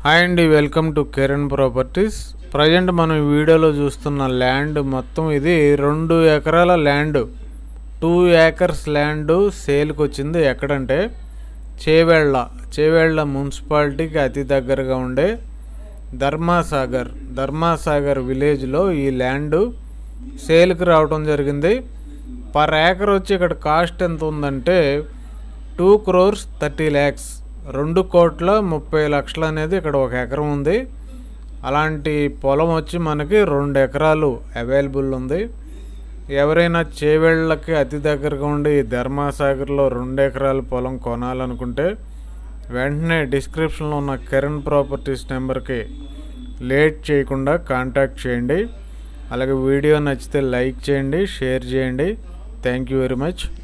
hi అండి welcome to Kiran properties present మనం ఈ వీడియోలో చూస్తున్న ల్యాండ్ మొత్తం ఇది రెండు ఎకరాల ల్యాండ్ టూ ఏకర్స్ ల్యాండ్ సేల్కి వచ్చింది ఎక్కడంటే చేవేళ్ళ చేవేళ్ళ మున్సిపాలిటీకి అతి దగ్గరగా ఉండే ధర్మాసాగర్ ధర్మాసాగర్ విలేజ్లో ఈ ల్యాండ్ సేల్కి రావడం జరిగింది పర్ ఏకర్ వచ్చి ఇక్కడ కాస్ట్ ఎంత ఉందంటే టూ క్రోర్స్ థర్టీ ల్యాక్స్ రెండు కోట్ల ముప్పై లక్షలు అనేది ఇక్కడ ఒక ఎకరం ఉంది అలాంటి పొలం వచ్చి మనకి రెండు ఎకరాలు అవైలబుల్ ఉంది ఎవరైనా చేవేళ్ళకి అతి దగ్గరగా ఉండి ఈ ధర్మాసాగర్లో రెండు ఎకరాల పొలం కొనాలనుకుంటే వెంటనే డిస్క్రిప్షన్లో ఉన్న కిరణ్ ప్రాపర్టీస్ నెంబర్కి లేట్ చేయకుండా కాంటాక్ట్ చేయండి అలాగే వీడియో నచ్చితే లైక్ చేయండి షేర్ చేయండి థ్యాంక్ యూ వెరీ మచ్